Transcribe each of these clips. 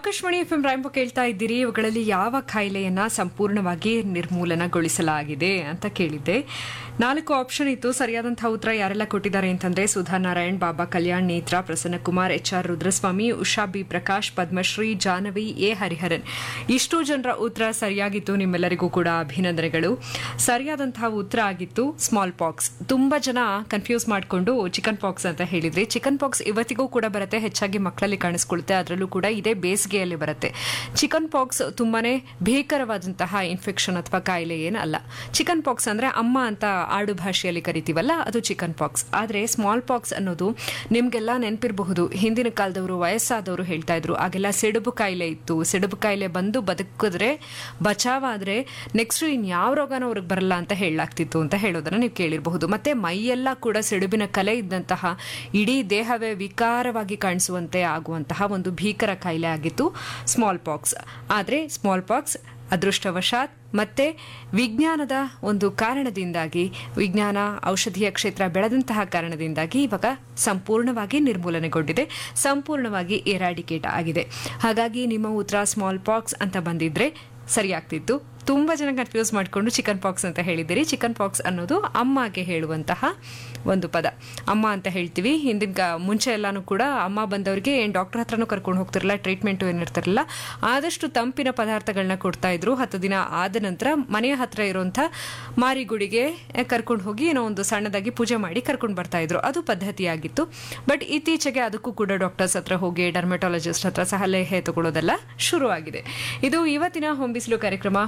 Akashvani F M ರಾಯಂಬ ಕೇಳ್ತಾ ಇದ್ದೀರಿ ಇವುಗಳಲ್ಲಿ ಯಾವ ಕಾಯಿಲೆಯನ್ನ ಸಂಪೂರ್ಣವಾಗಿ ನಿರ್ಮೂಲನಗೊಳಿಸಲಾಗಿದೆ ಅಂತ ಕೇಳಿದ್ದೆ ನಾಲ್ಕು ಆಪ್ಷನ್ ಇತ್ತು ಸರಿಯಾದಂತಹ ಉತ್ತರ ಯಾರೆಲ್ಲ ಕೊಟ್ಟಿದ್ದಾರೆ ಅಂತಂದ್ರೆ Sudha Narayan Baba Kalyan Netra Prasanna Kumar H R Rudraswamy Usha B Prakash Padmashri Janavi A Hariharan ಇಷ್ಟು ಜನರ ಉತ್ತರ ಸರಿಯಾಗಿತ್ತು ನಿಮ್ಮೆಲ್ಲರಿಗೂ ಕೂಡ ಅಭಿನಂದನೆಗಳು ಸರಿಯಾದಂತಹ ಉತ್ತರ ಆಗಿತ್ತು ಸ್ಮಾಲ್ ಪಾಕ್ಸ್ ತುಂಬಾ ಜನ ಕನ್ಫ್ಯೂಸ್ ಮಾಡಿಕೊಂಡು ಚಿಕನ್ ಪಾಕ್ಸ್ ಅಂತ ಹೇಳಿದ್ರಿ ಚಿಕನ್ ಪಾಕ್ಸ್ ಇವತ್ತಿಗೂ ಕೂಡ ಬರುತ್ತೆ ಹೆಚ್ಚಾಗಿ ಮಕ್ಕಳಲ್ಲಿ ಕಾಣಿಸ್ಕೊಳುತ್ತೆ ಅದರಲ್ಲೂ ಕೂಡ ಇದೇ ಬೇಸಿಗೆಯಲ್ಲಿ ಬರುತ್ತೆ ಚಿಕನ್ ಪಾಕ್ಸ್ ತುಂಬಾನೇ ಭೀಕರವಾದಂತಹ ಇನ್ಫೆಕ್ಷನ್ ಅಥವಾ ಕಾಯಿಲೆ ಏನಲ್ಲ ಚಿಕನ್ ಪಾಕ್ಸ್ ಅಂದ್ರೆ ಅಮ್ಮ ಅಂತ ಆಡು ಭಾಷೆಯಲ್ಲಿ ಕರಿತೀವಲ್ಲ ಅದು ಚಿಕನ್ ಪಾಕ್ಸ್ ಆದ್ರೆ ಸ್ಮಾಲ್ ಪಾಕ್ಸ್ ಅನ್ನೋದು ನಿಮ್ಗೆಲ್ಲ ನೆನಪಿರಬಹುದು ಹಿಂದಿನ ಕಾಲದವರು ವಯಸ್ಸಾದವರು ಹೇಳ್ತಾ ಇದ್ರು ಆಗೆಲ್ಲ ಸಿಡುಬು ಕಾಯಿಲೆ ಇತ್ತು ಸಿಡುಬು ಕಾಯಿಲೆ ಬಂದು ಬದುಕಿದ್ರೆ ಬಚಾವಾದ್ರೆ ನೆಕ್ಸ್ಟ್ ಇನ್ಯಾವ ರೋಗನೂ ಅವ್ರಿಗೆ ಬರಲ್ಲ ಅಂತ ಹೇಳಲಾಗ್ತಿತ್ತು ಅಂತ ಹೇಳೋದನ್ನ ನೀವು ಕೇಳಿರಬಹುದು ಮತ್ತೆ ಮೈಯೆಲ್ಲ ಕೂಡ ಸಿಡುಬಿನ ಕಲೆ ಇದ್ದಂತಹ ಇಡೀ ದೇಹವೇ ವಿಕಾರವಾಗಿ ಕಾಣಿಸುವಂತೆ ಆಗುವಂತಹ ಒಂದು ಭೀಕರ ಕಾಯಿಲೆ ಆಗಿತ್ತು ಸ್ಮಾಲ್ ಪಾಕ್ಸ್ ಆದರೆ ಸ್ಮಾಲ್ ಪಾಕ್ಸ್ ಅದೃಷ್ಟವಶಾತ್ ಮತ್ತೆ ವಿಜ್ಞಾನದ ಒಂದು ಕಾರಣದಿಂದಾಗಿ ವಿಜ್ಞಾನ ಔಷಧೀಯ ಕ್ಷೇತ್ರ ಬೆಳೆದಂತಹ ಕಾರಣದಿಂದಾಗಿ ಇವಾಗ ಸಂಪೂರ್ಣವಾಗಿ ನಿರ್ಮೂಲನೆಗೊಂಡಿದೆ ಸಂಪೂರ್ಣವಾಗಿ ಎರಾಡಿಕೇಟ್ ಆಗಿದೆ ಹಾಗಾಗಿ ನಿಮ್ಮ ಉತ್ತರ ಸ್ಮಾಲ್ ಪಾಕ್ಸ್ ಅಂತ ಬಂದಿದ್ರೆ ಸರಿಯಾಗ್ತಿತ್ತು ತುಂಬಾ ಜನ ಕನ್ಫ್ಯೂಸ್ ಮಾಡಿಕೊಂಡು ಚಿಕನ್ ಪಾಕ್ಸ್ ಅಂತ ಹೇಳಿದ್ದೀರಿ ಚಿಕನ್ ಪಾಕ್ಸ್ ಅನ್ನೋದು ಅಮ್ಮಗೆ ಹೇಳುವಂತಹ ಒಂದು ಪದ ಅಮ್ಮ ಅಂತ ಹೇಳ್ತೀವಿ ಹಿಂದಿನ ಕ- ಮುಂಚೆ ಎಲ್ಲಾನು ಕೂಡ ಅಮ್ಮ ಬಂದವರಿಗೆ ಏನು ಡಾಕ್ಟರ್ ಹತ್ರನೂ ಕರ್ಕೊಂಡು ಹೋಗ್ತಿರಲಿಲ್ಲ ಟ್ರೀಟ್ಮೆಂಟ್ ಏನಿರ್ತಿರಲಿಲ್ಲ ಆದಷ್ಟು ತಂಪಿನ ಪದಾರ್ಥಗಳನ್ನ ಕೊಡ್ತಾ ಇದ್ರು ಹತ್ತು ದಿನ ಆದ ನಂತರ ಮನೆಯ ಹತ್ರ ಇರುವಂಥ ಮಾರಿಗುಡಿಗೆ ಕರ್ಕೊಂಡು ಹೋಗಿ ಏನೋ ಒಂದು ಸಣ್ಣದಾಗಿ ಪೂಜೆ ಮಾಡಿ ಕರ್ಕೊಂಡು ಬರ್ತಾ ಇದ್ರು ಅದು ಪದ್ಧತಿಯಾಗಿತ್ತು ಬಟ್ ಇತ್ತೀಚೆಗೆ ಅದಕ್ಕೂ ಕೂಡ ಡಾಕ್ಟರ್ಸ್ ಹತ್ರ ಹೋಗಿ ಡರ್ಮೆಟಾಲಜಿಸ್ಟ್ ಹತ್ರ ಸಲಹೆ ತಗೊಳ್ಳೋದೆಲ್ಲ ಶುರುವಾಗಿದೆ ಇದು ಇವತ್ತಿನ ಹೊಂಬಿಸಿಲು ಕಾರ್ಯಕ್ರಮ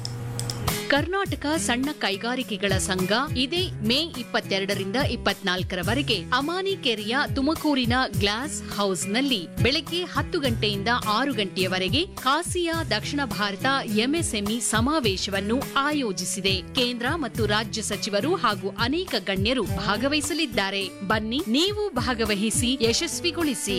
ಕರ್ನಾಟಕ ಸಣ್ಣ ಕೈಗಾರಿಕೆಗಳ ಸಂಘ ಇದೇ ಮೇ ಇಪ್ಪತ್ತೆರಡರಿಂದ ಇಪ್ಪತ್ನಾಲ್ಕರವರೆಗೆ ಅಮಾನಿಕೆರೆಯ ತುಮಕೂರಿನ ಗ್ಲಾಸ್ ಹೌಸ್ನಲ್ಲಿ ಬೆಳಗ್ಗೆ ಹತ್ತು ಗಂಟೆಯಿಂದ ಆರು ಗಂಟೆಯವರೆಗೆ ಕಾಸಿಯಾ ದಕ್ಷಿಣ ಭಾರತ ಎಂಎಸ್ಎಂಇ ಸಮಾವೇಶವನ್ನು ಆಯೋಜಿಸಿದೆ ಕೇಂದ್ರ ಮತ್ತು ರಾಜ್ಯ ಸಚಿವರು ಹಾಗೂ ಅನೇಕ ಗಣ್ಯರು ಭಾಗವಹಿಸಲಿದ್ದಾರೆ ಬನ್ನಿ ನೀವು ಭಾಗವಹಿಸಿ ಯಶಸ್ವಿಗೊಳಿಸಿ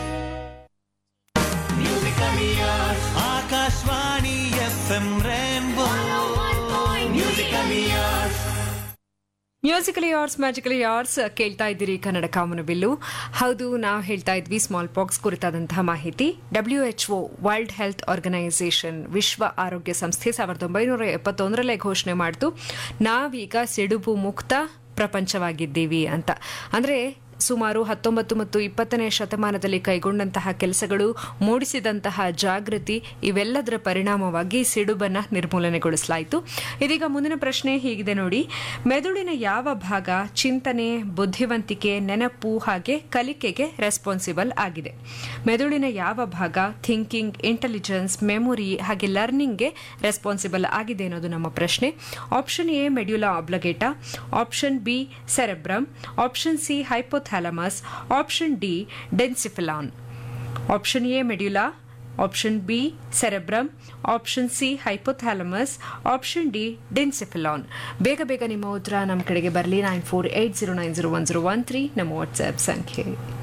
Akashvani F M rainbow musical years musically arts magically arts ಕೇಳ್ತಾ ಇದ್ದೀರಿ ಕನ್ನಡ ಕಾಮನಬಿಲ್ಲು ಹೌದು ನಾವು ಹೇಳ್ತಾ ಇದ್ವಿ ಸ್ಮಾಲ್ ಪಾಕ್ಸ್ ಕುರಿತಾದಂತಹ ಮಾಹಿತಿ W H O world health organisation ವಿಶ್ವ ಆರೋಗ್ಯ ಸಂಸ್ಥೆ ಸಾವಿರದ ಒಂಬೈನೂರ ಎಪ್ಪತ್ತೊಂದರಲ್ಲೇ ಘೋಷಣೆ ಮಾಡಿತು ನಾವೀಗ ಸಿಡುಬು ಮುಕ್ತ ಪ್ರಪಂಚವಾಗಿದ್ದೀವಿ ಅಂತ ಅಂದ್ರೆ ಸುಮಾರು ಹತ್ತೊಂಬತ್ತು ಮತ್ತು ಇಪ್ಪತ್ತನೇ ಶತಮಾನದಲ್ಲಿ ಕೈಗೊಂಡಂತಹ ಕೆಲಸಗಳು ಮೂಡಿಸಿದಂತಹ ಜಾಗೃತಿ ಇವೆಲ್ಲದರ ಪರಿಣಾಮವಾಗಿ ಸಿಡುಬನ್ನ ನಿರ್ಮೂಲನೆಗೊಳಿಸಲಾಯಿತು ಇದೀಗ ಮುಂದಿನ ಪ್ರಶ್ನೆ ಹೀಗಿದೆ ನೋಡಿ ಮೆದುಳಿನ ಯಾವ ಭಾಗ ಚಿಂತನೆ ಬುದ್ಧಿವಂತಿಕೆ ನೆನಪು ಹಾಗೆ ಕಲಿಕೆಗೆ ರೆಸ್ಪಾನ್ಸಿಬಲ್ ಆಗಿದೆ ಮೆದುಳಿನ ಯಾವ ಭಾಗ ಥಿಂಕಿಂಗ್ ಇಂಟೆಲಿಜೆನ್ಸ್ ಮೆಮೊರಿ ಹಾಗೆ ಲರ್ನಿಂಗ್ಗೆ ರೆಸ್ಪಾನ್ಸಿಬಲ್ ಆಗಿದೆ ಅನ್ನೋದು ನಮ್ಮ ಪ್ರಶ್ನೆ option A medulla oblongata option B cerebrum option C hypothalamus option D diencephalon option A medulla option B cerebrum option C hypothalamus option D diencephalon ಬೇಗ ಬೇಗ ನಿಮ್ಮ ಉತ್ತರ ನಮ್ಮ ಕಡೆಗೆ ಬರಲಿ nine four eight zero nine zero one zero one three ನಮ್ಮ WhatsApp ಸಂಖ್ಯೆ